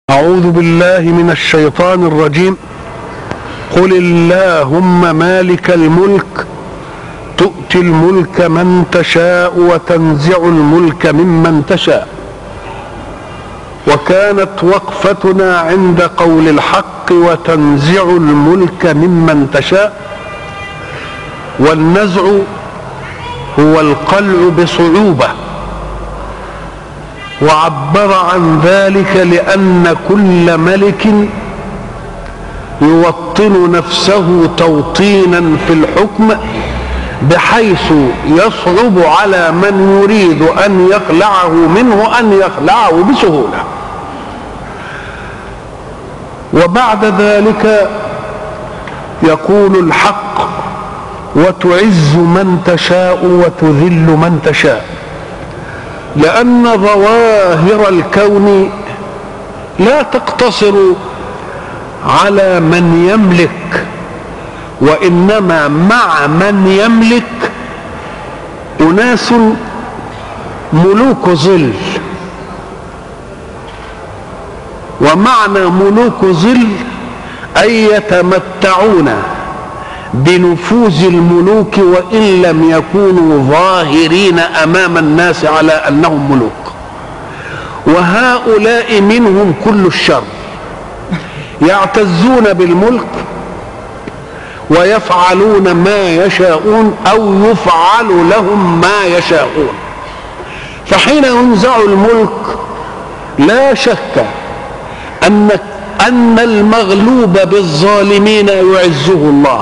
أعوذ بالله من الشيطان الرجيم قل اللهم مالك الملك تؤتي الملك من تشاء وتنزع الملك ممن تشاء وكانت وقفتنا عند قول الحق وتنزع الملك ممن تشاء والنزع هو القلع بصعوبه وعبر عن ذلك لان كل ملك يوطن نفسه توطينا في الحكم بحيث يصعب على من يريد ان يخلعه منه ان يخلعه بسهوله وبعد ذلك يقول الحق وتعز من تشاء وتذل من تشاء لأن ظواهر الكون لا تقتصر على من يملك وإنما مع من يملك أناس ملوك ظل ومعنى ملوك ظل أي يتمتعون بنفوذ الملوك وان لم يكونوا ظاهرين امام الناس على انهم ملوك وهؤلاء منهم كل الشر يعتزون بالملك ويفعلون ما يشاءون او يفعل لهم ما يشاءون فحين ينزع الملك لا شك ان ان المغلوب بالظالمين يعزه الله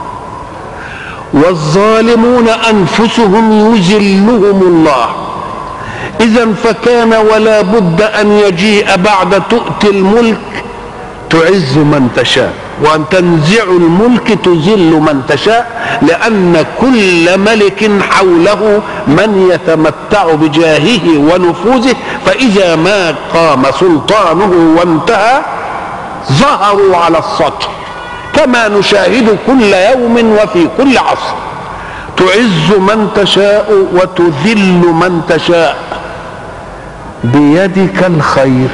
والظالمون انفسهم يذلهم الله اذا فكان ولا بد ان يجيء بعد تؤتي الملك تعز من تشاء وان تنزع الملك تذل من تشاء لان كل ملك حوله من يتمتع بجاهه ونفوذه فاذا ما قام سلطانه وانتهى ظهروا على السطح كما نشاهد كل يوم وفي كل عصر تعز من تشاء وتذل من تشاء بيدك الخير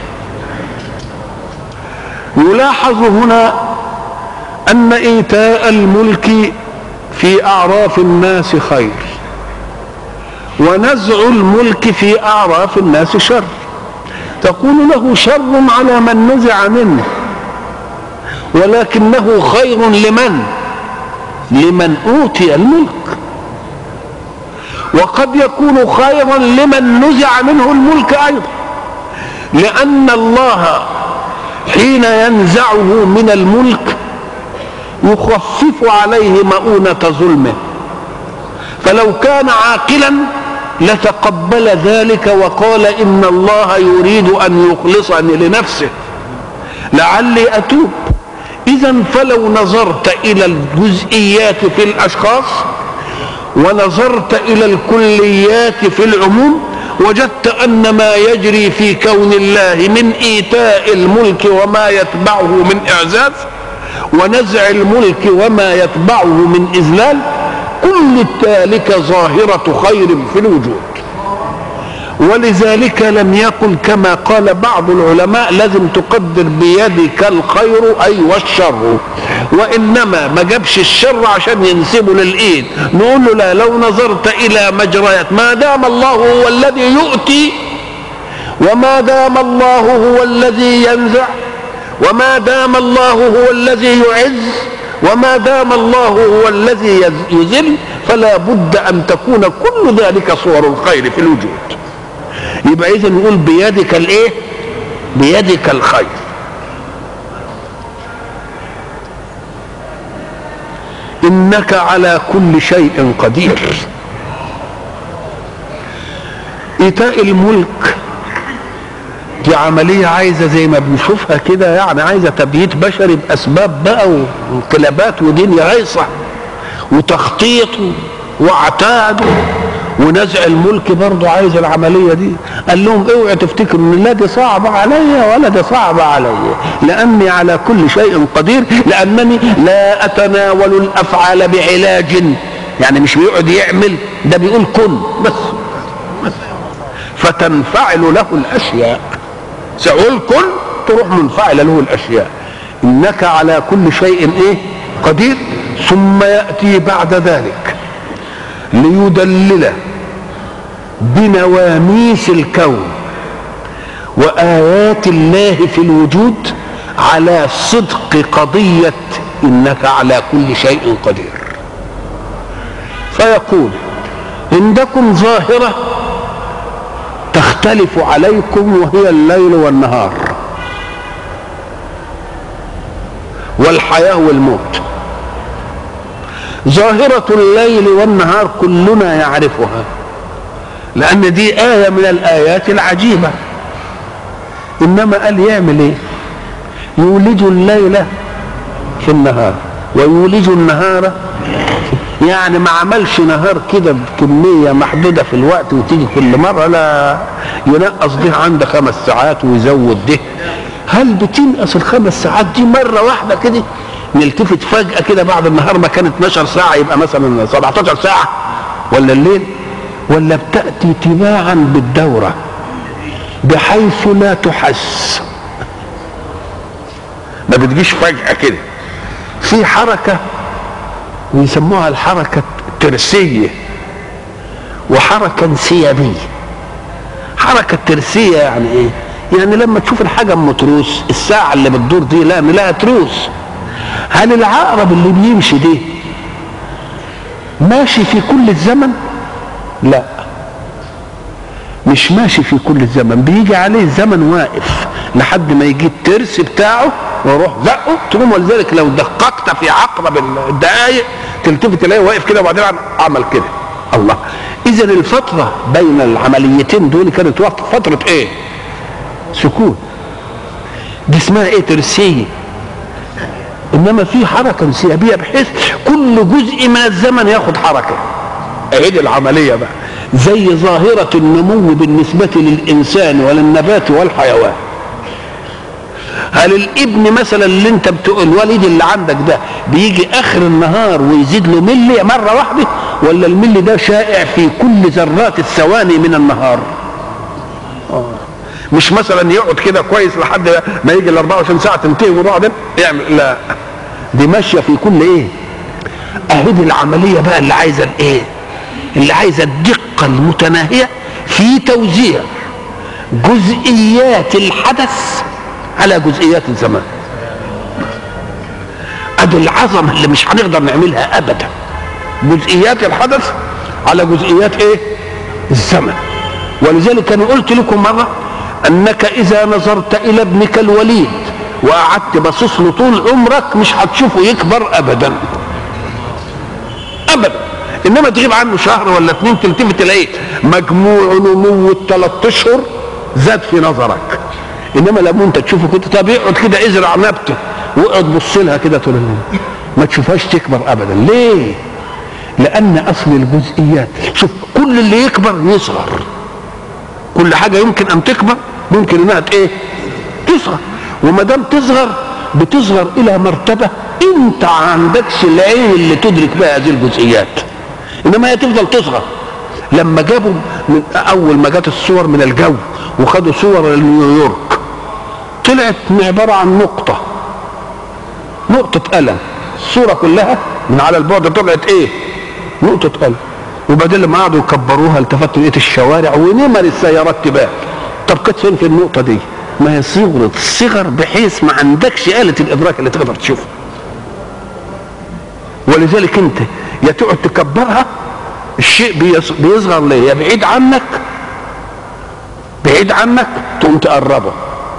يلاحظ هنا ان ايتاء الملك في اعراف الناس خير ونزع الملك في اعراف الناس شر تقول له شر على من نزع منه ولكنه خير لمن لمن اوتي الملك وقد يكون خيرا لمن نزع منه الملك ايضا لان الله حين ينزعه من الملك يخفف عليه مؤونه ظلمه فلو كان عاقلا لتقبل ذلك وقال ان الله يريد ان يخلصني لنفسه لعلي اتوب اذا فلو نظرت الى الجزئيات في الاشخاص ونظرت الى الكليات في العموم وجدت ان ما يجري في كون الله من ايتاء الملك وما يتبعه من اعزاز ونزع الملك وما يتبعه من اذلال كل ذلك ظاهره خير في الوجود ولذلك لم يقل كما قال بعض العلماء لازم تقدر بيدك الخير اي والشر وانما ما جابش الشر عشان ينسبه للايد نقول له لا لو نظرت الى مجريات ما دام الله هو الذي يؤتي وما دام الله هو الذي ينزع وما دام الله هو الذي يعز وما دام الله هو الذي يذل فلا بد ان تكون كل ذلك صور الخير في الوجود يبقى اذا نقول بيدك الايه بيدك الخير انك على كل شيء قدير ايتاء الملك دي عملية عايزة زي ما بنشوفها كده يعني عايزة تبييت بشري بأسباب بقى وانقلابات ودنيا هيصة وتخطيط وعتاد ونزع الملك برضه عايز العمليه دي قال لهم اوعوا تفتكروا ان لا دي صعبه عليا ولا دي صعبه عليا لاني على كل شيء قدير لانني لا اتناول الافعال بعلاج يعني مش بيقعد يعمل ده بيقول كن بس بس فتنفعل له الاشياء سأقول كن تروح منفعله له الاشياء انك على كل شيء ايه قدير ثم ياتي بعد ذلك ليدلل بنواميس الكون وايات الله في الوجود على صدق قضيه انك على كل شيء قدير فيقول عندكم ظاهره تختلف عليكم وهي الليل والنهار والحياه والموت ظاهره الليل والنهار كلنا يعرفها لان دي ايه من الايات العجيبه انما قال يعمل ايه يولج الليل في النهار ويولج النهار يعني ما عملش نهار كده بكمية محدودة في الوقت وتيجي كل مرة لا ينقص ده عنده خمس ساعات ويزود ده هل بتنقص الخمس ساعات دي مرة واحدة كده نلتفت فجأة كده بعد النهار ما كان 12 ساعة يبقى مثلا 17 ساعة ولا الليل ولا بتأتي تباعا بالدورة بحيث لا تحس ما بتجيش فجأة كده في حركة ويسموها الحركة الترسية وحركة انسيابية حركة ترسية يعني ايه يعني لما تشوف الحاجة ام تروس الساعة اللي بتدور دي لا نلاقيها تروس هل العقرب اللي بيمشي ده ماشي في كل الزمن لا مش ماشي في كل الزمن بيجي عليه الزمن واقف لحد ما يجي الترس بتاعه ويروح زقه تقوم ولذلك لو دققت في عقرب الدقائق تلتفت تلاقيه واقف كده وبعدين عمل كده الله اذا الفتره بين العمليتين دول كانت وقت فتره ايه سكون دي اسمها ايه ترسيه انما في حركه انسيابيه بحيث كل جزء من الزمن ياخد حركه اهي العمليه بقى زي ظاهره النمو بالنسبه للانسان وللنبات والحيوان هل الابن مثلا اللي انت بتقول الوليد اللي عندك ده بيجي اخر النهار ويزيد له ملي مره واحده ولا الملي ده شائع في كل ذرات الثواني من النهار آه. مش مثلا يقعد كده كويس لحد ما يجي ال 24 ساعه تنتهي وبعدين يعمل لا دي ماشيه في كل ايه اهي دي العمليه بقى اللي عايزه الايه اللي عايزه الدقه المتناهيه في توزيع جزئيات الحدث على جزئيات الزمان ادي العظمه اللي مش هنقدر نعملها ابدا جزئيات الحدث على جزئيات ايه الزمن ولذلك انا قلت لكم مره انك اذا نظرت الى ابنك الوليد وقعدت باصص له طول عمرك مش هتشوفه يكبر ابدا ابدا انما تغيب عنه شهر ولا اتنين تلتفت تلاقيه مجموع نمو الثلاث اشهر زاد في نظرك انما لما انت تشوفه كده طب يقعد كده ازرع نبته واقعد بص لها كده طول اليوم ما تشوفهاش تكبر ابدا ليه؟ لان اصل الجزئيات شوف كل اللي يكبر يصغر كل حاجه يمكن ان تكبر ممكن انها ايه؟ تصغر وما دام تصغر بتصغر الى مرتبه انت ما عندكش العين اللي تدرك بها هذه الجزئيات انما هي تفضل تصغر لما جابوا من اول ما جت الصور من الجو وخدوا صور لنيويورك طلعت عباره عن نقطه نقطه قلم الصوره كلها من على البعد طلعت ايه نقطه قلم وبعدين لما قعدوا يكبروها التفتوا لقيت الشوارع ونمر السيارات تبان طب كانت فين في النقطه دي ما هي صغرت صغر بحيث ما عندكش آلة الإدراك اللي تقدر تشوفها ولذلك أنت يا تقعد تكبرها الشيء بيصغر ليه يا بعيد عنك بعيد عنك تقوم تقربه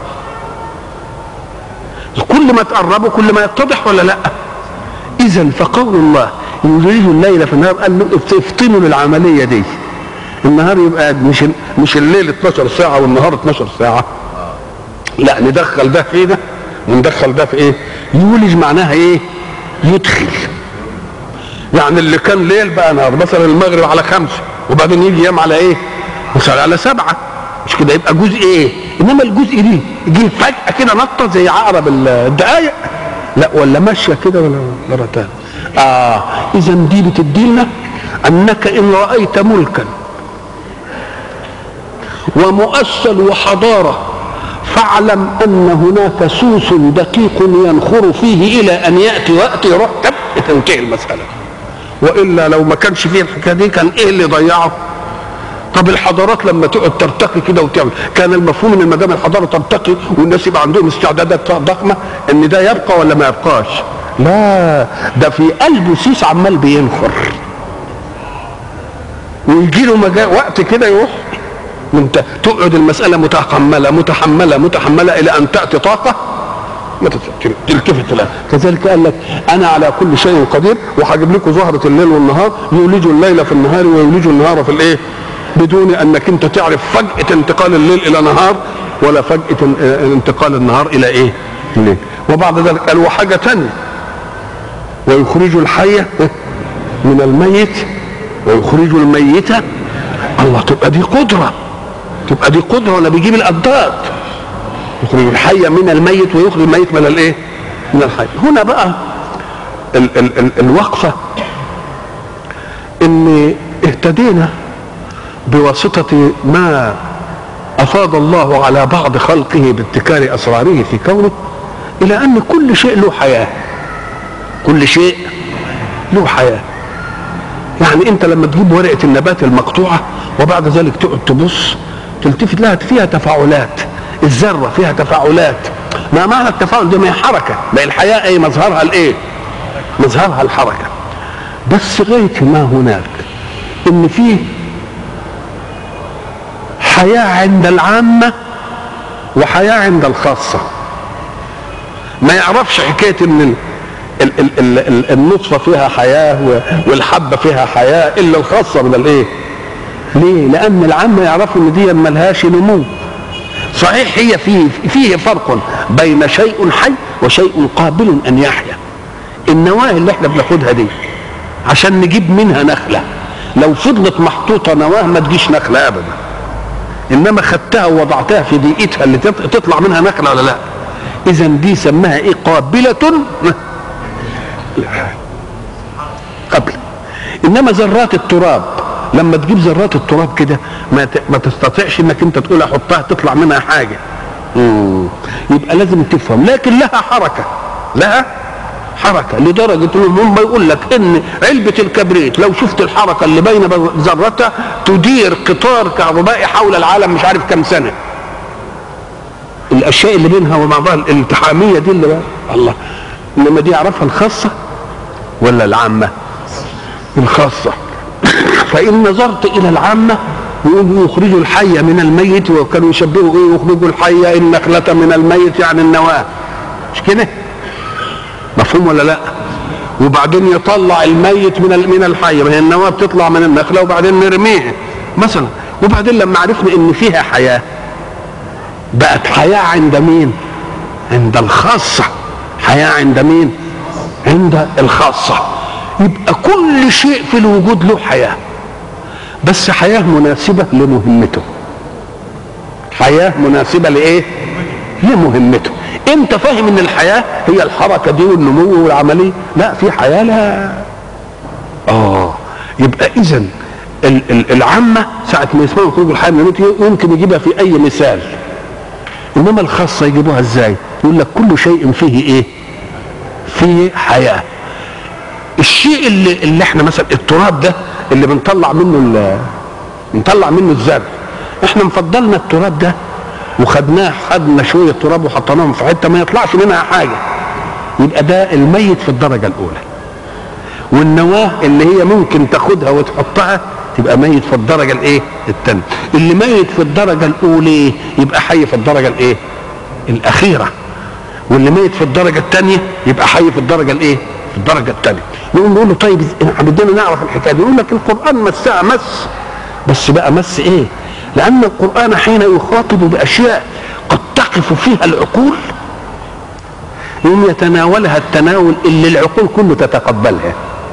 كل ما تقربه كل ما يتضح ولا لا اذا فقول الله يريد الليل في النهار قال له افطنوا للعمليه دي النهار يبقى مش مش الليل 12 ساعه والنهار 12 ساعه لا ندخل ده في ده وندخل ده في ايه يولج معناها ايه يدخل يعني اللي كان ليل بقى نهار مثلا المغرب على خمسة وبعدين يجي ينام على ايه مثلا على سبعة مش كده يبقى جزء ايه انما الجزء دي يجي فجأة كده نطة زي عقرب الدقايق لا ولا ماشية كده ولا مرة تانية اه اذا دي بتدي لنا انك ان رأيت ملكا ومؤصل وحضارة فاعلم ان هناك سوس دقيق ينخر فيه الى ان ياتي وقت يروح تب تنتهي المساله والا لو ما كانش فيه الحكايه دي كان ايه اللي ضيعه طب الحضارات لما تقعد ترتقي كده وتعمل كان المفهوم ان ما دام الحضاره ترتقي والناس يبقى عندهم استعدادات ضخمه ان ده يبقى ولا ما يبقاش لا ده في قلبه سيس عمال بينخر ويجي له مجال وقت كده يروح انت تقعد المساله متحمله متحمله متحمله الى ان تاتي طاقه ما تلتفت لها كذلك قال لك انا على كل شيء قدير وهجيب لكم زهره الليل والنهار يولج الليل في النهار ويولج النهار في الايه بدون انك انت تعرف فجاه انتقال الليل الى نهار ولا فجاه انتقال النهار الى ايه الليل وبعد ذلك قال وحاجه ثانيه ويخرج الحي من الميت ويخرج الميت الله تبقى دي قدره تبقى دي قدره ولا بيجيب الاضداد يخرج الحي من الميت ويخرج الميت من الايه من الحي هنا بقى ال ال ال الوقفه ان اهتدينا بواسطه ما افاض الله على بعض خلقه بابتكار اسراره في كونه الى ان كل شيء له حياه كل شيء له حياه يعني انت لما تجيب ورقه النبات المقطوعه وبعد ذلك تقعد تبص تلتفت لها فيها تفاعلات الذره فيها تفاعلات ما معنى التفاعل ده ما هي حركه ما الحياه ايه مظهرها الايه مظهرها الحركه بس غايه ما هناك ان فيه حياه عند العامه وحياه عند الخاصه ما يعرفش حكايه ان ال ال ال ال النطفه فيها حياه والحبه فيها حياه الا الخاصه من الايه ليه لان العامه يعرفوا ان دي ملهاش نمو صحيح هي فيه فيه فرق بين شيء حي وشيء قابل ان يحيا النواه اللي احنا بناخدها دي عشان نجيب منها نخله لو فضلت محطوطه نواه ما تجيش نخله ابدا انما خدتها ووضعتها في دقيقتها اللي تطلع منها نخله ولا لا اذا دي سماها ايه قابله قبل انما ذرات التراب لما تجيب ذرات التراب كده ما ما تستطيعش انك انت تقول احطها تطلع منها حاجه مم. يبقى لازم تفهم لكن لها حركه لها حركه لدرجه انهم يقول لك ان علبه الكبريت لو شفت الحركه اللي بين ذرتها تدير قطار كهربائي حول العالم مش عارف كم سنه الاشياء اللي بينها وبعضها الالتحاميه دي اللي بقى. الله انما دي يعرفها الخاصه ولا العامه الخاصه فإن نظرت إلى العامة يقولوا يخرجوا الحي من الميت وكانوا يشبهوا إيه يخرجوا الحي النخلة من الميت يعني النواة مش كده؟ مفهوم ولا لا؟ وبعدين يطلع الميت من من الحي ما هي النواة بتطلع من النخلة وبعدين نرميها مثلا وبعدين لما عرفنا إن فيها حياة بقت حياة عند مين؟ عند الخاصة حياة عند مين؟ عند الخاصة يبقى كل شيء في الوجود له حياه بس حياه مناسبه لمهمته حياه مناسبه لايه لمهمته انت فاهم ان الحياه هي الحركه دي والنمو والعمليه لا في حياه لا اه يبقى اذا العامه ساعه ما يسمعوا خروج الحياه من الموت يمكن يجيبها في اي مثال انما الخاصه يجيبوها ازاي يقول لك كل شيء فيه ايه فيه حياه الشيء اللي اللي احنا مثلا التراب ده اللي بنطلع منه بنطلع منه الزرع احنا مفضلنا التراب ده وخدناه خدنا شويه تراب وحطيناهم في حته ما يطلعش منها حاجه يبقى ده الميت في الدرجه الاولى والنواه اللي هي ممكن تاخدها وتحطها تبقى ميت في الدرجه الايه الثانيه اللي ميت في الدرجه الاولى يبقى حي في الدرجه الايه الاخيره واللي ميت في الدرجه الثانيه يبقى حي في الدرجه الايه في الدرجه الثانيه نقول نقول له طيب بدنا نعرف الحكايه دي يقول لك القران مسها مس بس بقى مس ايه لان القران حين يخاطب باشياء قد تقف فيها العقول يوم يتناولها التناول اللي العقول كله تتقبلها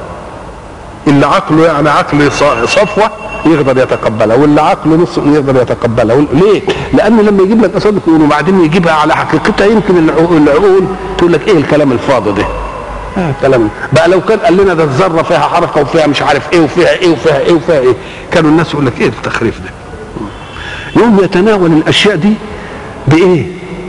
اللي عقله يعني عقل صفوه يقدر يتقبلها واللي عقله نص يقدر يتقبلها ليه؟ لان لما يجيب لك اصابع وبعدين يجيبها على حقيقتها يمكن العقول تقول لك ايه الكلام الفاضي ده؟ آه كلام بقى لو كان قال لنا ده الذره فيها حركه وفيها مش عارف ايه وفيها ايه وفيها ايه وفيها ايه كانوا الناس يقول لك ايه التخريف ده يوم يتناول الاشياء دي بايه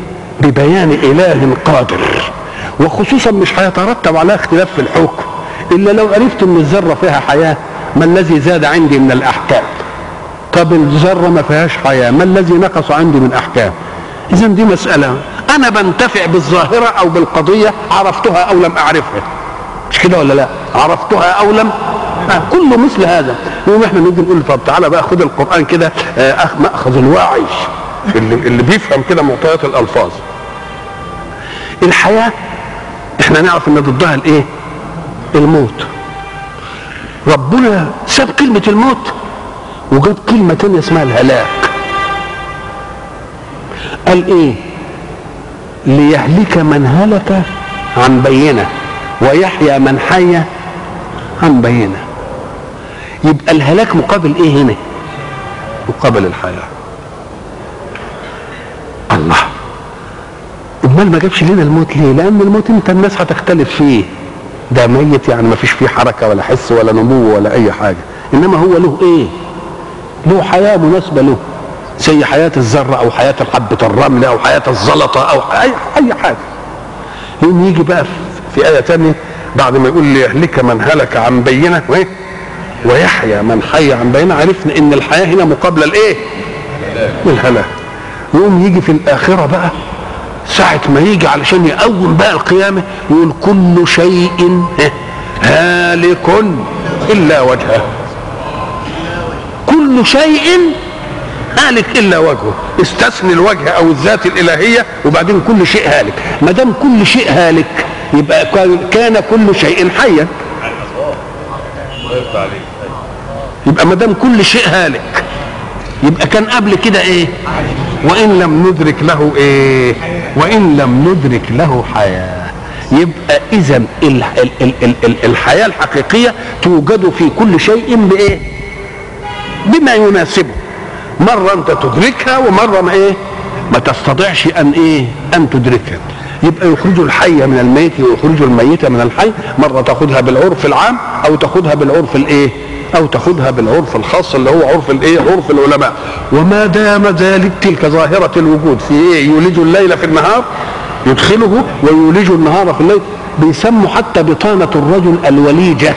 ببيان اله قادر وخصوصا مش هيترتب على اختلاف في الحكم الا لو عرفت ان الذره فيها حياه ما الذي زاد عندي من الاحكام طب الذره ما فيهاش حياه ما الذي نقص عندي من احكام اذا دي مساله انا بنتفع بالظاهره او بالقضيه عرفتها او لم اعرفها مش كده ولا لا عرفتها او لم آه كله مثل هذا يوم احنا نيجي نقول طب تعالى بقى خد القران كده آه ماخذ الواعي اللي, اللي بيفهم كده معطيات الالفاظ الحياه احنا نعرف ان ضدها الايه الموت ربنا ساب كلمه الموت وجاب كلمه تانية اسمها الهلاك قال ايه ليهلك من هلك عن بينه ويحيى من حي عن بينه يبقى الهلاك مقابل ايه هنا مقابل الحياه الله امال ما جابش لنا الموت ليه لان الموت انت الناس هتختلف فيه ده ميت يعني ما فيش فيه حركه ولا حس ولا نمو ولا اي حاجه انما هو له ايه له حياه مناسبه له زي حياه الذره او حياه حبه الرمل او حياه الزلطه او اي اي حاجه يوم يجي بقى في ايه ثانيه بعد ما يقول ليهلك من هلك عن بينه وايه ويحيى من حي عن بينه عرفنا ان الحياه هنا مقابله لايه الهلاك يوم يجي في الاخره بقى ساعة ما يجي علشان يقوم بقى القيامة يقول كل شيء هالك إلا وجهه كل شيء هالك إلا وجهه استثني الوجه أو الذات الإلهية وبعدين كل شيء هالك ما دام كل شيء هالك يبقى كان كل شيء حيا يبقى ما دام كل شيء هالك يبقى كان قبل كده ايه وان لم ندرك له ايه وان لم ندرك له حياه يبقى اذا ال ال ال ال ال الحياه الحقيقيه توجد في كل شيء بايه بما يناسبه مره انت تدركها ومره ما ايه ما تستطيعش ان ايه ان تدركها يبقى يخرج الحي من الميت ويخرج الميت من الحي مره تاخذها بالعرف العام او تاخذها بالعرف الايه او تاخذها بالعرف الخاص اللي هو عرف الايه عرف العلماء وما دام ذلك تلك ظاهره الوجود في ايه يولج الليل في النهار يدخله ويولج النهار في الليل بيسموا حتى بطانه الرجل الوليجه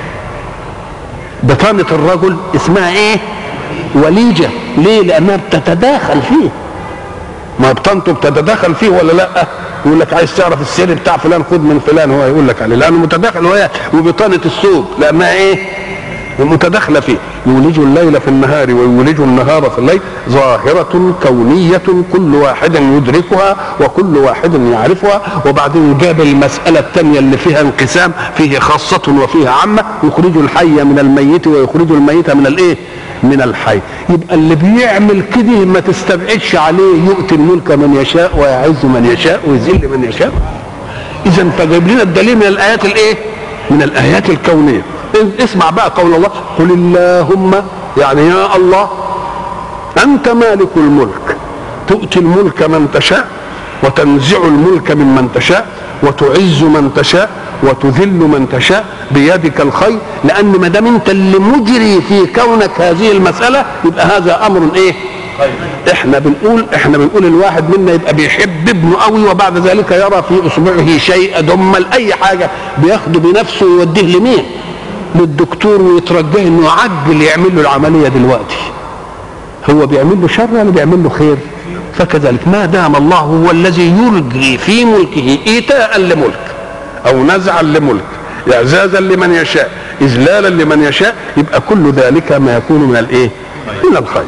بطانه الرجل اسمها ايه وليجه ليه لانها بتتداخل فيه ما بطانته بتتداخل فيه ولا لا يقول لك عايز تعرف السر بتاع فلان خد من فلان هو يقول لك عليه لانه متداخل وهي وبطانه الثوب لانها ايه متداخلة فيه يولج الليل في النهار ويولج النهار في الليل ظاهرة كونية كل واحد يدركها وكل واحد يعرفها وبعدين جاب المسألة الثانية اللي فيها انقسام فيه خاصة وفيها عامة يخرج الحي من الميت ويخرج الميت من الايه من الحي يبقى اللي بيعمل كده ما تستبعدش عليه يؤتي الملك من يشاء ويعز من يشاء ويذل من يشاء اذا فجايب لنا الدليل من الايات الايه من الايات الكونيه اسمع بقى قول الله قل اللهم يعني يا الله انت مالك الملك تؤتي الملك من تشاء وتنزع الملك ممن تشاء وتعز من تشاء وتذل من تشاء بيدك الخير لان ما دام انت اللي مجري في كونك هذه المساله يبقى هذا امر ايه احنا بنقول احنا بنقول الواحد منا يبقى بيحب ابنه قوي وبعد ذلك يرى في اصبعه شيء دمل اي حاجه بياخده بنفسه ويوديه لمين للدكتور ويترجاه انه يعجل يعمل له العمليه دلوقتي هو بيعمل له شر ولا بيعمل له خير فكذلك ما دام الله هو الذي يلقي في ملكه ايتاء لملك او نزعا لملك اعزازا لمن يشاء اذلالا لمن يشاء يبقى كل ذلك ما يكون من الايه من الخير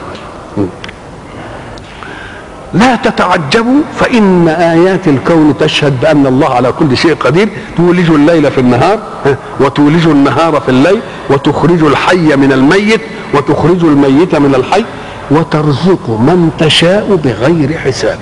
لا تتعجبوا فإن آيات الكون تشهد بأن الله على كل شيء قدير تولج الليل في النهار وتولج النهار في الليل وتخرج الحي من الميت وتخرج الميت من الحي وترزق من تشاء بغير حساب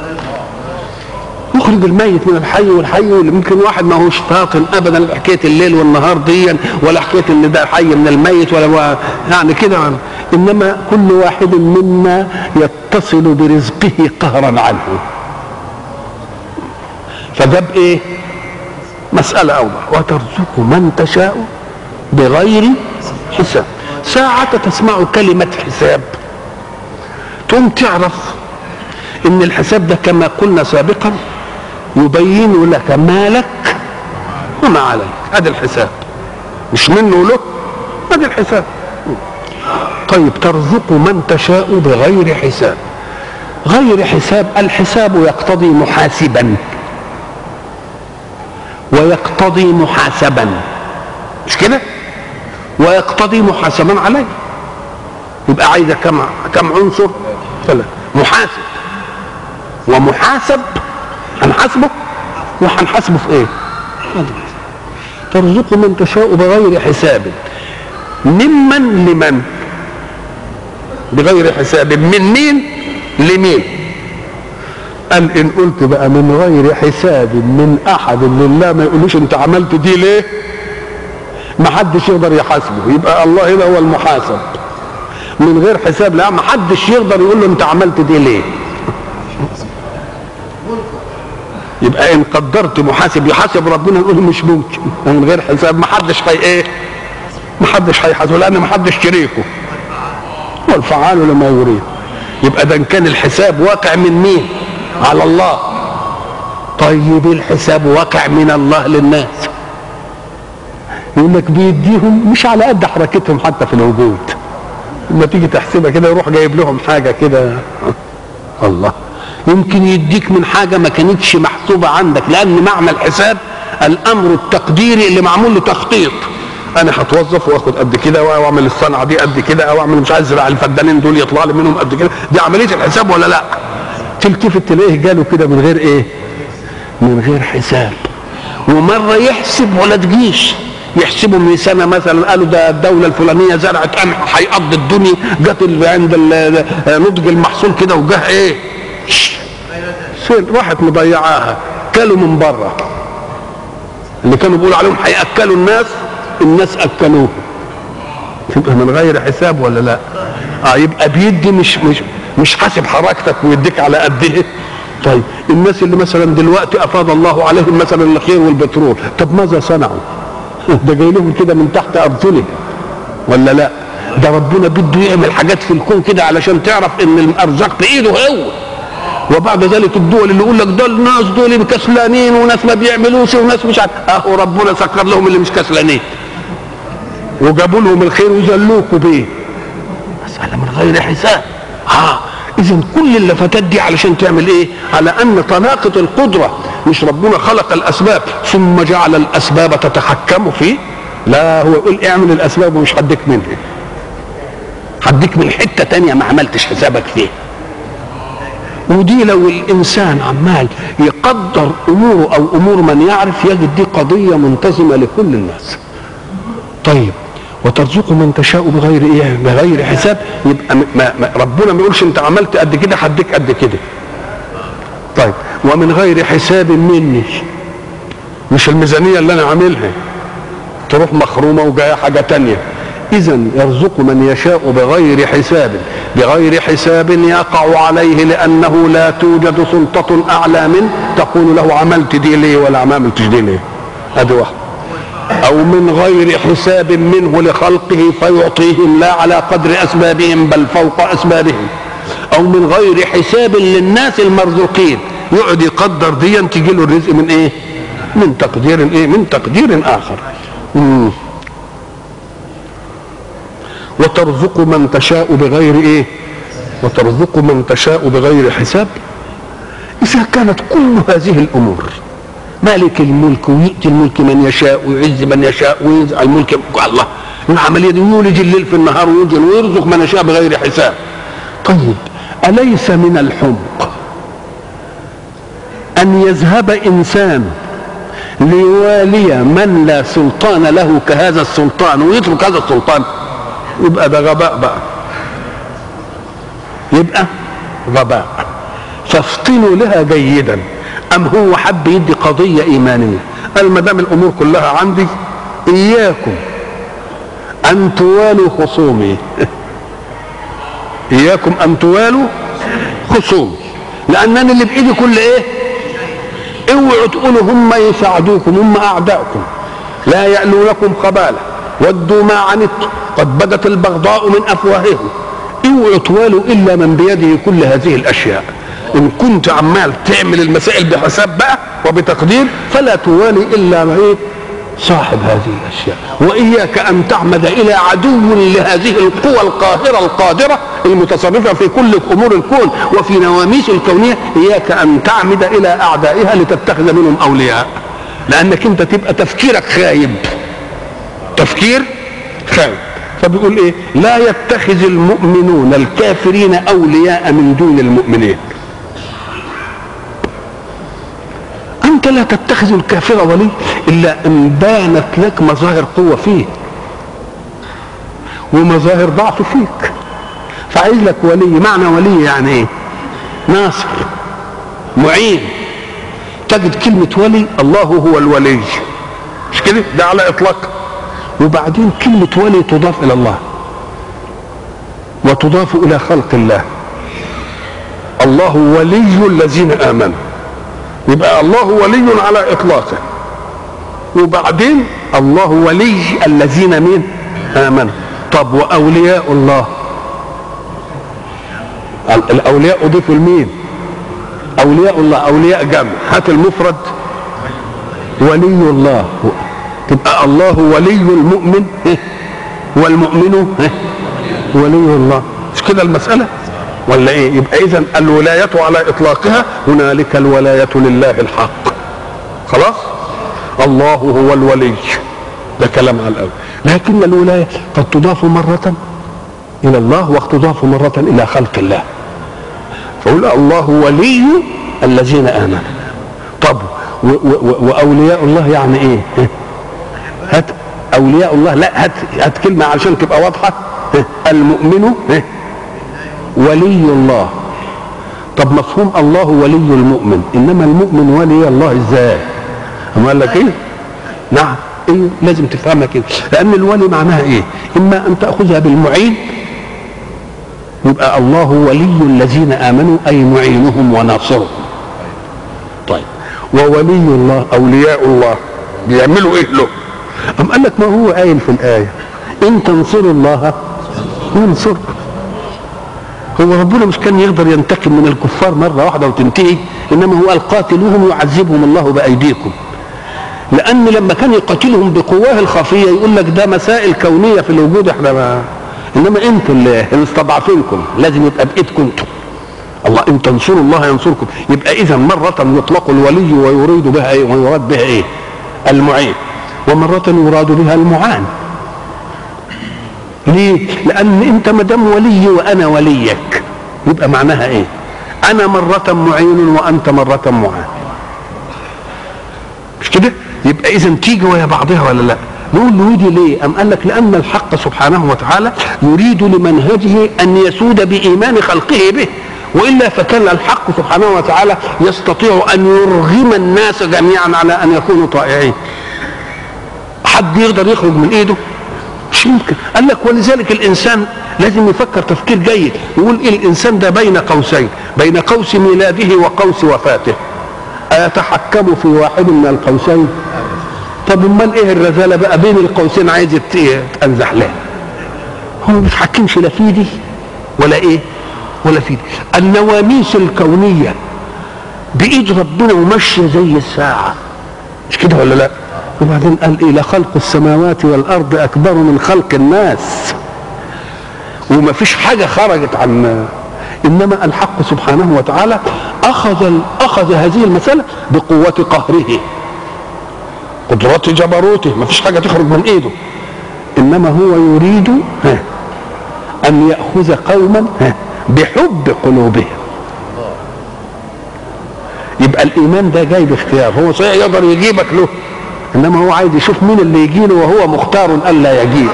يخرج الميت من الحي والحي ممكن واحد ما هوش فاطن ابدا حكايه الليل والنهار ديا ولا حكايه ان ده حي من الميت ولا يعني كده انما كل واحد منا يتصل برزقه قهرا عنه فجاب ايه مسألة أوضح وترزق من تشاء بغير حساب ساعة تسمع كلمة حساب تقوم تعرف ان الحساب ده كما قلنا سابقا يبين لك ما لك وما عليك هذا الحساب مش منه له هذا الحساب طيب ترزق من تشاء بغير حساب غير حساب الحساب يقتضي محاسبا ويقتضي محاسبا مش كده ويقتضي محاسبا عليه يبقى عايزه كم كم عنصر ثلاثة محاسب ومحاسب هنحاسبه وهنحاسبه في ايه ترزق من تشاء بغير حساب ممن لمن بغير حساب من مين لمين قال ان قلت بقى من غير حساب من احد لله ما يقولوش انت عملت دي ليه ما حدش يقدر يحاسبه يبقى الله هنا هو المحاسب من غير حساب لا ما حدش يقدر يقول له انت عملت دي ليه يبقى ان قدرت محاسب يحاسب ربنا نقول مش ممكن من غير حساب ما حدش هي ايه ما حدش هيحاسبه لان ما حدش شريكه والفعال لما يريد يبقى ده كان الحساب واقع من مين على الله طيب الحساب واقع من الله للناس يقول لك بيديهم مش على قد حركتهم حتى في الوجود لما تيجي تحسبها كده يروح جايب لهم حاجه كده الله يمكن يديك من حاجه ما كانتش محسوبه عندك لان معنى الحساب الامر التقديري اللي معمول له تخطيط انا هتوظف واخد قد كده واعمل الصنعه دي قد كده او اعمل مش عايز ازرع الفدانين دول يطلع لي منهم قد كده دي عمليه الحساب ولا لا تلتفت تلاقيه جاله كده من غير ايه من غير حساب ومره يحسب ولا تجيش يحسبوا من سنه مثلا قالوا ده الدوله الفلانيه زرعت قمح هيقضي الدنيا جت عند نضج المحصول كده وجه ايه سير راحت مضيعاها كلوا من بره اللي كانوا بيقولوا عليهم هياكلوا الناس الناس اكلوه تبقى من غير حساب ولا لا اه يبقى بيدي مش مش مش حاسب حركتك ويديك على قد ايه طيب الناس اللي مثلا دلوقتي افاض الله عليهم مثلا الخير والبترول طب ماذا صنعوا ده جاي لهم كده من تحت ارجلهم ولا لا ده ربنا بده يعمل حاجات في الكون كده علشان تعرف ان الارزاق بايده هو وبعد ذلك الدول اللي يقول لك ده الناس دول كسلانين وناس ما بيعملوش وناس مش عارف اهو ربنا سكر لهم اللي مش كسلانين وجابوا لهم الخير وذلوكوا بيه مسألة من غير حساب ها اذا كل اللفتات دي علشان تعمل ايه على ان طلاقة القدرة مش ربنا خلق الاسباب ثم جعل الاسباب تتحكم فيه لا هو يقول اعمل الاسباب ومش هديك منها هديك من حتة تانية ما عملتش حسابك فيه ودي لو الانسان عمال يقدر اموره او امور من يعرف يجد دي قضيه منتظمه لكل الناس طيب وترزق من تشاء بغير ايه بغير حساب يبقى ما ما ربنا ما يقولش انت عملت قد كده هديك قد كده طيب ومن غير حساب مني مش الميزانيه اللي انا عاملها تروح مخرومه وجايه حاجه تانية اذا يرزق من يشاء بغير حساب بغير حساب يقع عليه لانه لا توجد سلطه اعلى منه تقول له عملت دي ليه ولا ما عملتش دي ليه ادي واحد او من غير حساب منه لخلقه فيعطيهم لا على قدر اسبابهم بل فوق اسبابهم او من غير حساب للناس المرزوقين يقعد يقدر دي تجي له الرزق من ايه من تقدير ايه من تقدير اخر مم. وترزق من تشاء بغير ايه وترزق من تشاء بغير حساب اذا كانت كل هذه الامور مالك الملك ويؤتي الملك من يشاء ويعز من يشاء وينزع الملك الله العمليه دي يولج الليل في النهار ويوجد ويرزق من يشاء بغير حساب طيب اليس من الحمق ان يذهب انسان ليوالي من لا سلطان له كهذا السلطان ويترك هذا السلطان يبقى ده غباء بقى يبقى غباء فافطنوا لها جيدا ام هو حب يدي قضيه ايمانيه قال ما دام الامور كلها عندي اياكم ان توالوا خصومي اياكم ان توالوا خصومي لانني اللي بايدي كل ايه اوعوا تقولوا هم يساعدوكم هم اعداؤكم لا يألونكم خباله ودوا ما عنتم قد بدت البغضاء من افواههم اوعوا توالوا الا من بيده كل هذه الاشياء ان كنت عمال تعمل المسائل بحساب بقى وبتقدير فلا توالي الا ايه صاحب هذه الاشياء واياك ان تعمد الى عدو لهذه القوى القاهره القادره المتصرفه في كل امور الكون وفي نواميس الكونيه اياك ان تعمد الى اعدائها لتتخذ منهم اولياء لانك انت تبقى تفكيرك خايب تفكير خايب فبيقول ايه لا يتخذ المؤمنون الكافرين اولياء من دون المؤمنين انت لا تتخذ الكافر ولي الا ان بانت لك مظاهر قوه فيه ومظاهر ضعف فيك فعايز لك ولي معنى ولي يعني ايه ناصر معين تجد كلمة ولي الله هو الولي مش كده ده على اطلاق وبعدين كلمة ولي تضاف الى الله وتضاف الى خلق الله الله ولي الذين امنوا يبقى الله ولي على اطلاقه وبعدين الله ولي الذين مين امنوا طب واولياء الله الاولياء اضيفوا لمين اولياء الله اولياء جمع هات المفرد ولي الله تبقى الله ولي المؤمن والمؤمن ولي الله مش كده المساله ولا ايه يبقى اذا الولايه على اطلاقها هنالك الولايه لله الحق خلاص الله هو الولي ده كلام على الاول لكن الولايه قد تضاف مره الى الله وتضاف مره الى خلق الله فقول الله ولي الذين امنوا طب و و واولياء الله يعني ايه هات اولياء الله لا هات هات كلمه عشان تبقى واضحه المؤمن ولي الله طب مفهوم الله ولي المؤمن انما المؤمن ولي الله ازاي أما قال لك ايه نعم ايه لازم تفهمها كده لان الولي معناها ايه اما ان تاخذها بالمعين يبقى الله ولي الذين امنوا اي معينهم وناصرهم طيب وولي الله اولياء الله بيعملوا ايه له ام قال لك ما هو قايل في الايه ان تنصروا الله ينصركم هو ربنا مش كان يقدر ينتقم من الكفار مره واحده وتنتهي انما هو قال قاتلوهم يعذبهم الله بايديكم لان لما كان يقاتلهم بقواه الخفيه يقول لك ده مسائل كونيه في الوجود احنا ما انما انتوا اللي مستضعفينكم لازم يبقى بايدكم انتم الله ان تنصروا الله ينصركم يبقى اذا مره يطلق الولي ويريد بها ايه ويراد بها ايه المعين ومره يراد بها المعان ليه لان انت ما دام ولي وانا وليك يبقى معناها ايه انا مره معين وانت مره معان مش كده يبقى اذا تيجي ويا بعضها ولا لا نقول له دي ليه أم قال لك لأن الحق سبحانه وتعالى يريد لمنهجه أن يسود بإيمان خلقه به وإلا فكان الحق سبحانه وتعالى يستطيع أن يرغم الناس جميعا على أن يكونوا طائعين حد يقدر يخرج من إيده مش يمكن قال لك ولذلك الإنسان لازم يفكر تفكير جيد يقول إيه الإنسان ده بين قوسين بين قوس ميلاده وقوس وفاته أيتحكم في واحد من القوسين طب امال ايه الرذاله بقى بين القوسين عايز يتنزح لها هو ما بيتحكمش لا في دي ولا ايه ولا في دي النواميس الكونيه بايد ربنا وماشيه زي الساعه مش كده ولا لا وبعدين قال ايه لخلق السماوات والارض اكبر من خلق الناس وما فيش حاجه خرجت عن انما الحق سبحانه وتعالى اخذ اخذ هذه المساله بقوه قهره قدرات جبروته ما فيش حاجه تخرج من ايده انما هو يريد ان ياخذ قوما بحب قلوبهم يبقى الايمان ده جاي باختيار هو صحيح يقدر يجيبك له انما هو عايز يشوف مين اللي يجي له وهو مختار الا يجيء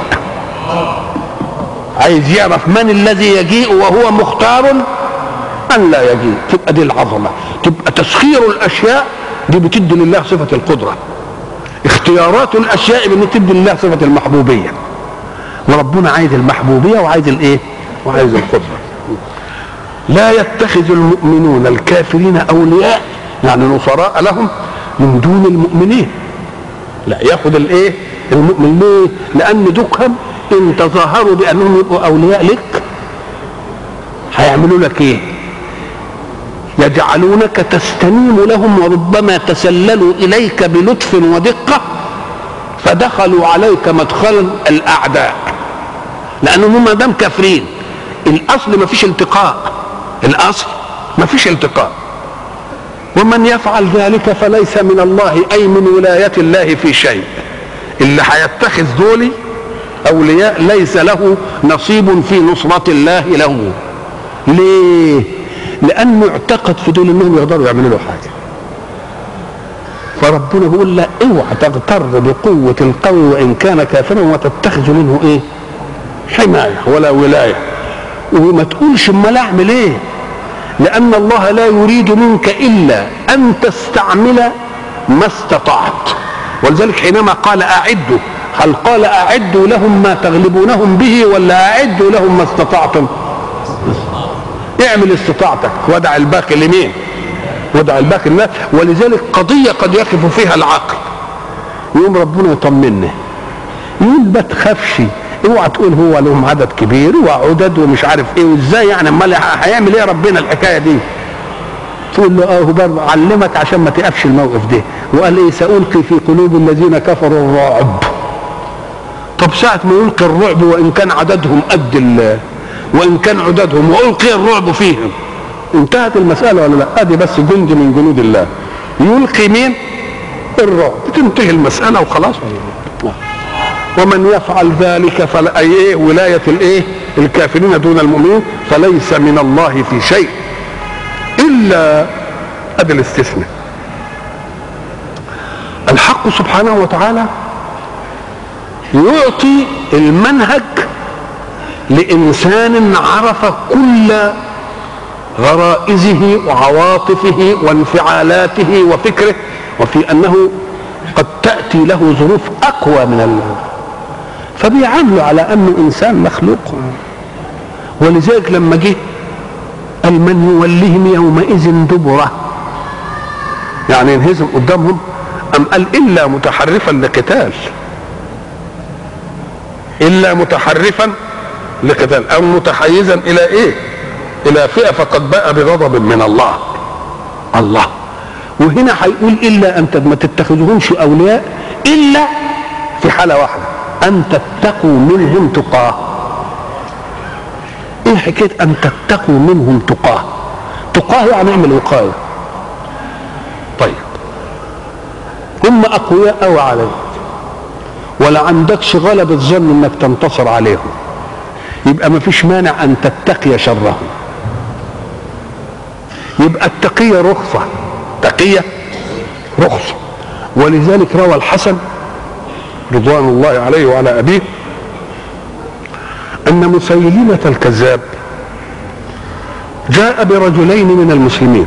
عايز يعرف من الذي يجيء وهو مختار ان لا يجيء تبقى دي العظمه تبقى تسخير الاشياء دي بتدي لله صفه القدره اختيارات الاشياء بان تدي لله صفه المحبوبيه وربنا عايز المحبوبيه وعايز الايه وعايز القدره لا يتخذ المؤمنون الكافرين اولياء يعني نصراء لهم من دون المؤمنين لا ياخذ الايه المؤمن ليه لان دكهم ان تظاهروا بانهم يبقوا اولياء لك هيعملوا لك ايه يجعلونك تستنيم لهم وربما تسللوا اليك بلطف ودقه فدخلوا عليك مدخلا الاعداء لانهم ما دام كافرين الاصل ما فيش التقاء الاصل ما فيش التقاء ومن يفعل ذلك فليس من الله اي من ولايه الله في شيء اللي هيتخذ دولي اولياء ليس له نصيب في نصره الله له ليه لانه اعتقد في دول انهم يقدروا يعملوا له حاجه فربنا بيقول لا اوعى تغتر بقوه القوي وان كان كافرا وتتخذ منه ايه حمايه ولا ولايه وما تقولش امال اعمل ايه لان الله لا يريد منك الا ان تستعمل ما استطعت ولذلك حينما قال اعدوا هل قال اعدوا لهم ما تغلبونهم به ولا اعدوا لهم ما استطعتم اعمل استطاعتك ودع الباقي لمين ودع الباقي لله ولذلك قضية قد يقف فيها العقل يقوم ربنا يطمنا يقول ما تخافش اوعى تقول هو لهم عدد كبير وعدد ومش عارف ايه وازاي يعني امال هيعمل ايه ربنا الحكايه دي تقول له اه برضه علمك عشان ما تقفش الموقف ده وقال ايه سألقي في قلوب الذين كفروا الرعب طب ساعة ما يلقي الرعب وإن كان عددهم قد ال وإن كان عددهم وألقي الرعب فيهم انتهت المسألة ولا لا؟ أدي بس جند من جنود الله يلقي مين؟ الرعب تنتهي المسألة وخلاص ومن يفعل ذلك فلا أي إيه ولاية الإيه؟ الكافرين دون المؤمنين فليس من الله في شيء إلا أدي الاستثناء الحق سبحانه وتعالى يعطي المنهج لإنسان عرف كل غرائزه وعواطفه وانفعالاته وفكره وفي أنه قد تأتي له ظروف أقوى من الله فبيعامله على أنه إنسان مخلوق ولذلك لما جه قال من يوليهم يومئذ دبره يعني ينهزم قدامهم أم قال إلا متحرفا لقتال إلا متحرفا لقتال أو متحيزا إلى إيه؟ إلى فئة فقد باء بغضب من الله الله وهنا هيقول إلا أن ما تتخذهمش أولياء إلا في حالة واحدة أن تتقوا منهم تقاه إيه حكاية أن تتقوا منهم تقاه تقاه يعني اعمل وقاية طيب هم أقوياء أو عليك ولا عندكش غلبة ظن انك تنتصر عليهم يبقى ما فيش مانع ان تتقي شرهم يبقى التقية رخصة تقية رخصة ولذلك روى الحسن رضوان الله عليه وعلى أبيه أن مسيلمة الكذاب جاء برجلين من المسلمين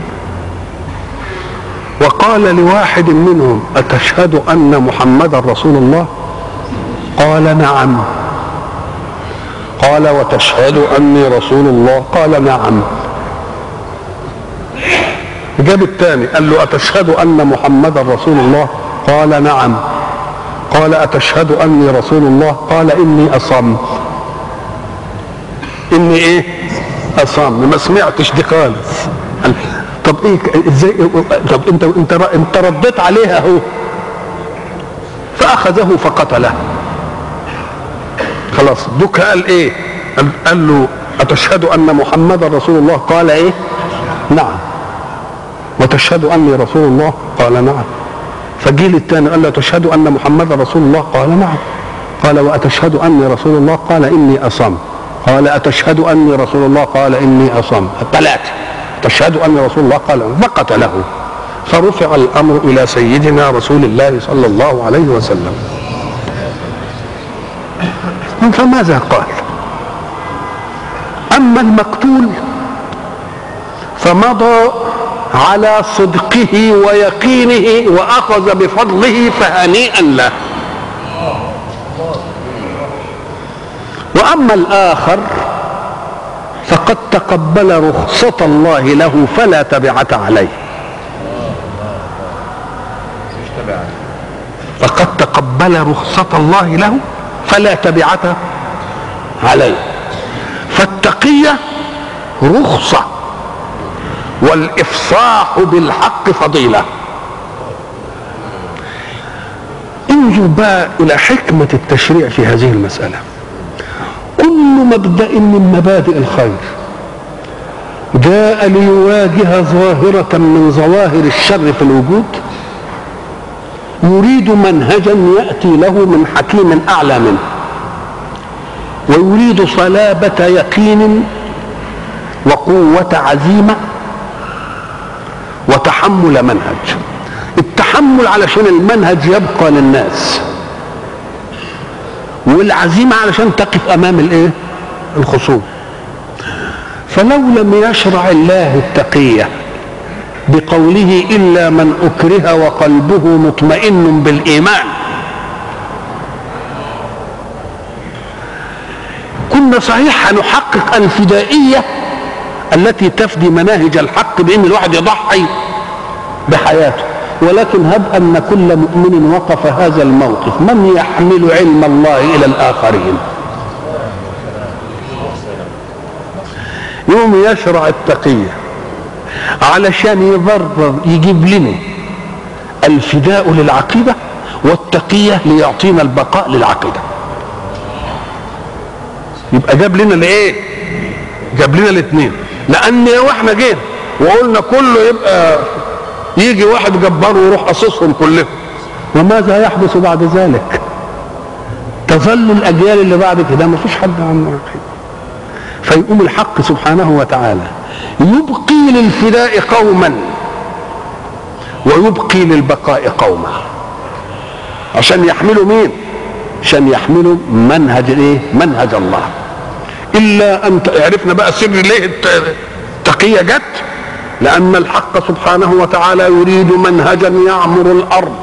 وقال لواحد منهم أتشهد أن محمدا رسول الله قال نعم قال وتشهد أني رسول الله قال نعم جاب الثاني قال له أتشهد أن محمدا رسول الله قال نعم قال أتشهد أني رسول الله قال إني أصم إني إيه أصم ما سمعتش دي خالص طب ايه ازاي طب انت انت انت رديت عليها اهو فاخذه فقتله خلاص دوك قال ايه قال, قال له اتشهد ان محمدا رسول الله قال ايه نعم وتشهد اني رسول الله قال نعم فجيل الثاني قال له تشهد ان محمدا رسول الله قال نعم قال واتشهد اني رسول الله قال اني اصم قال اتشهد اني رسول الله قال اني اصم الثلاثه تشهد ان رسول الله قال فقتله فرفع الامر الى سيدنا رسول الله صلى الله عليه وسلم فماذا قال اما المقتول فمضى على صدقه ويقينه واخذ بفضله فهنيئا له واما الاخر فقد تقبل رخصة الله له فلا تبعة عليه فقد تقبل رخصة الله له فلا تبعة عليه فالتقية رخصة والافصاح بالحق فضيله انظر بقى الى حكمه التشريع في هذه المساله كل مبدا من مبادئ الخير جاء ليواجه ظاهره من ظواهر الشر في الوجود يريد منهجا ياتي له من حكيم اعلى منه ويريد صلابه يقين وقوه عزيمه وتحمل منهج التحمل علشان المنهج يبقى للناس والعزيمه علشان تقف امام الايه الخصوم فلو لم يشرع الله التقيه بقوله الا من اكره وقلبه مطمئن بالايمان كنا صحيح هنحقق الفدائيه التي تفدي مناهج الحق بان الواحد يضحي بحياته ولكن هب ان كل مؤمن وقف هذا الموقف من يحمل علم الله الى الاخرين يوم يشرع التقيه علشان يبرر يجيب لنا الفداء للعقيده والتقيه ليعطينا البقاء للعقيده يبقى جاب لنا الايه جاب لنا الاثنين لان لو احنا جينا وقلنا كله يبقى يجي واحد جبار ويروح قصصهم كلهم وماذا يحدث بعد ذلك تظل الاجيال اللي بعد كده ما فيش حد عنه عقيده فيقوم الحق سبحانه وتعالى يبقي للفداء قوما ويبقي للبقاء قوما عشان يحملوا مين عشان يحملوا منهج الايه منهج الله الا ان عرفنا بقى سر ليه التقيه جت لان الحق سبحانه وتعالى يريد منهجا يعمر الارض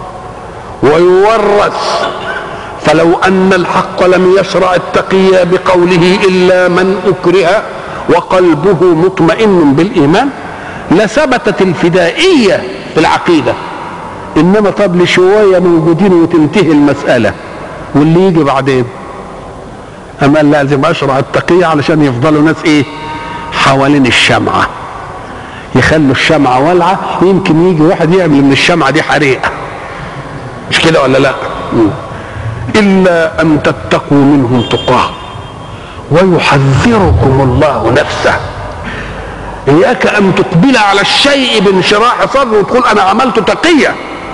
ويورث فلو ان الحق لم يشرع التقية بقوله الا من اكره وقلبه مطمئن بالايمان لثبتت الفدائيه في العقيده انما طب لشويه موجودين وتنتهي المساله واللي يجي بعدين اما لازم اشرع التقيه علشان يفضلوا ناس ايه حوالين الشمعه يخلوا الشمعه والعه يمكن يجي واحد يعمل من الشمعه دي حريقه مش كده ولا لا الا ان تتقوا منهم تقاه ويحذركم الله نفسه اياك ان تقبل على الشيء بانشراح صدر وتقول انا عملت تقيه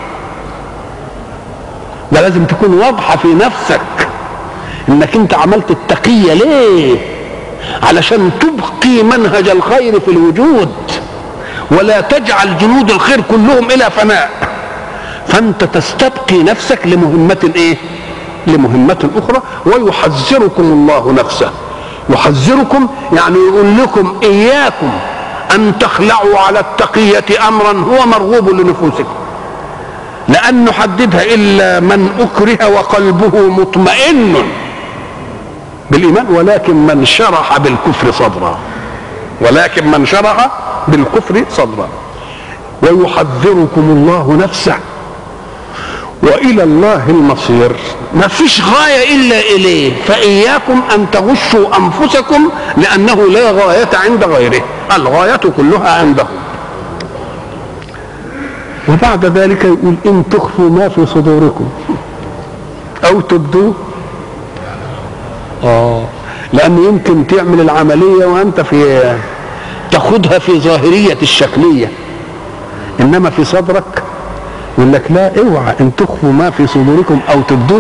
ده لازم تكون واضحه في نفسك انك انت عملت التقيه ليه علشان تبقي منهج الخير في الوجود ولا تجعل جنود الخير كلهم الى فناء فانت تستبقي نفسك لمهمه ايه لمهمه اخرى ويحذركم الله نفسه يحذركم يعني يقول لكم اياكم ان تخلعوا على التقيه امرا هو مرغوب لنفوسكم لأن نحددها إلا من أكره وقلبه مطمئن بالإيمان ولكن من شرح بالكفر صدرا ولكن من شرح بالكفر صدرا ويحذركم الله نفسه والى الله المصير ما فيش غايه الا اليه فاياكم ان تغشوا انفسكم لانه لا غايه عند غيره الغايه كلها عنده وبعد ذلك يقول ان تخفوا ما في صدوركم او تبدوه اه لان يمكن تعمل العمليه وانت في تاخدها في ظاهريه الشكليه انما في صدرك يقول لك لا اوعى ان تخفوا ما في صدوركم او تبدوه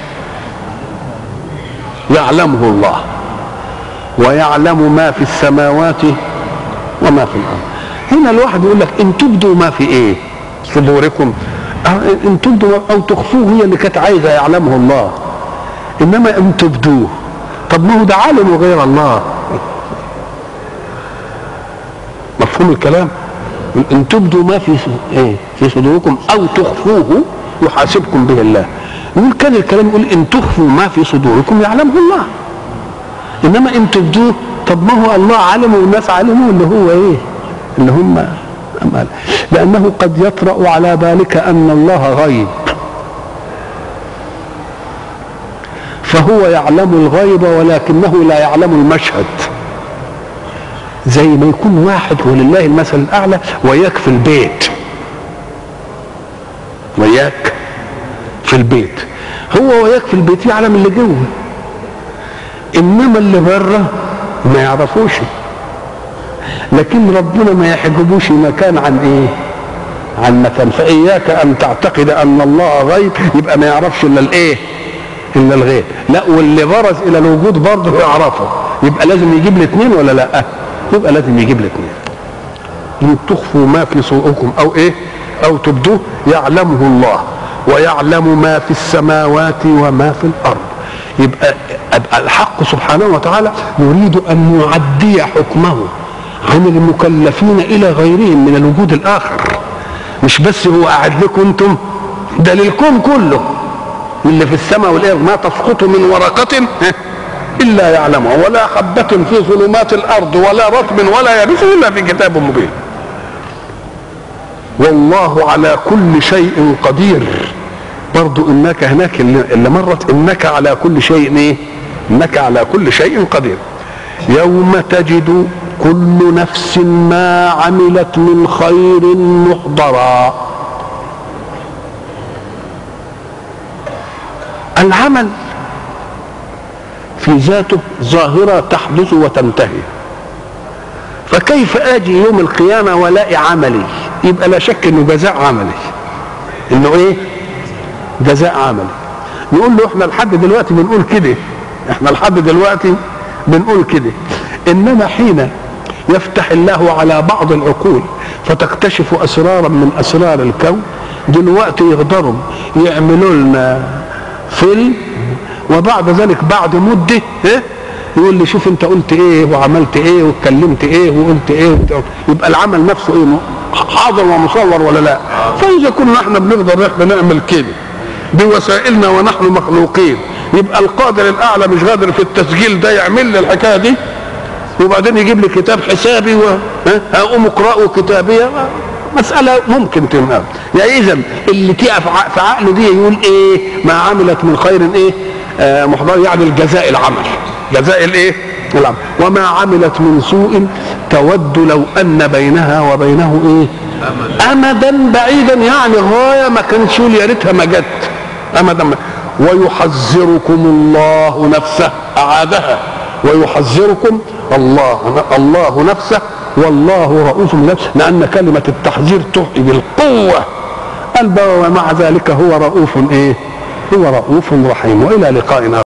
يعلمه الله ويعلم ما في السماوات وما في الارض هنا الواحد يقول لك ان تبدوا ما في ايه صدوركم ان تبدوا او تخفوه هي اللي كانت عايزه يعلمه الله انما ان تبدوه طب ما هو ده عالم غير الله مفهوم الكلام ان تبدوا ما في ايه في صدوركم او تخفوه يحاسبكم به الله يقول كان الكلام يقول ان تخفوا ما في صدوركم يعلمه الله انما ان تبدوه طب ما هو الله علمه والناس علموا اللي هو ايه اللي هم أمال لأنه قد يطرأ على بالك أن الله غيب فهو يعلم الغيب ولكنه لا يعلم المشهد زي ما يكون واحد ولله المثل الاعلى وياك في البيت وياك في البيت هو وياك في البيت يعلم اللي جوه انما اللي بره ما يعرفوش لكن ربنا ما يحجبوش مكان عن ايه عن مكان فاياك ان تعتقد ان الله غيب يبقى ما يعرفش الا الايه الا الغيب لا واللي برز الى الوجود برضه يعرفه يبقى لازم يجيب الاثنين ولا لا يبقى لازم يجيب الاثنين ان تخفوا ما في صدوركم او ايه او تبدوه يعلمه الله ويعلم ما في السماوات وما في الارض يبقى الحق سبحانه وتعالى يريد ان يعدي حكمه عن المكلفين الى غيرهم من الوجود الاخر مش بس هو قاعد لكم انتم ده للكون كله اللي في السماء والارض ما تسقط من ورقه الا يعلمها ولا حبه في ظلمات الارض ولا رطب ولا يابس الا في كتاب مبين والله على كل شيء قدير برضو انك هناك اللي مرت انك على كل شيء ايه انك على كل شيء قدير يوم تجد كل نفس ما عملت من خير محضرا العمل في ذاته ظاهرة تحدث وتنتهي فكيف اجي يوم القيامة والاقي عملي يبقى لا شك انه جزاء عملي انه ايه جزاء عملي نقول له احنا لحد دلوقتي بنقول كده احنا لحد دلوقتي بنقول كده انما حين يفتح الله على بعض العقول فتكتشف اسرارا من اسرار الكون دلوقتي يقدروا يعملوا لنا فيلم وبعد ذلك بعد مده إيه؟ يقول لي شوف انت قلت ايه وعملت ايه واتكلمت ايه وقلت ايه يبقى العمل نفسه ايه حاضر ومصور ولا لا فاذا كنا احنا بنقدر احنا نعمل كده بوسائلنا ونحن مخلوقين يبقى القادر الاعلى مش قادر في التسجيل ده يعمل لي الحكايه دي وبعدين يجيب لي كتاب حسابي وهقوم اقراه كتابيه مسألة ممكن تنقل يعني إذا اللي تقف في عقله دي يقول إيه ما عملت من خير إيه آه محضر يعني الجزاء العمل جزاء الإيه العمل وما عملت من سوء تود لو أن بينها وبينه إيه أمدا بعيدا يعني غاية ما كانش يقول يا ريتها ما جت أمدا ما ويحذركم الله نفسه أعادها ويحذركم الله الله نفسه والله رؤوف بنفسه لأن كلمة التحذير تحيي بالقوة قال ومع ذلك هو رؤوف إيه؟ هو رؤوف رحيم وإلى لقائنا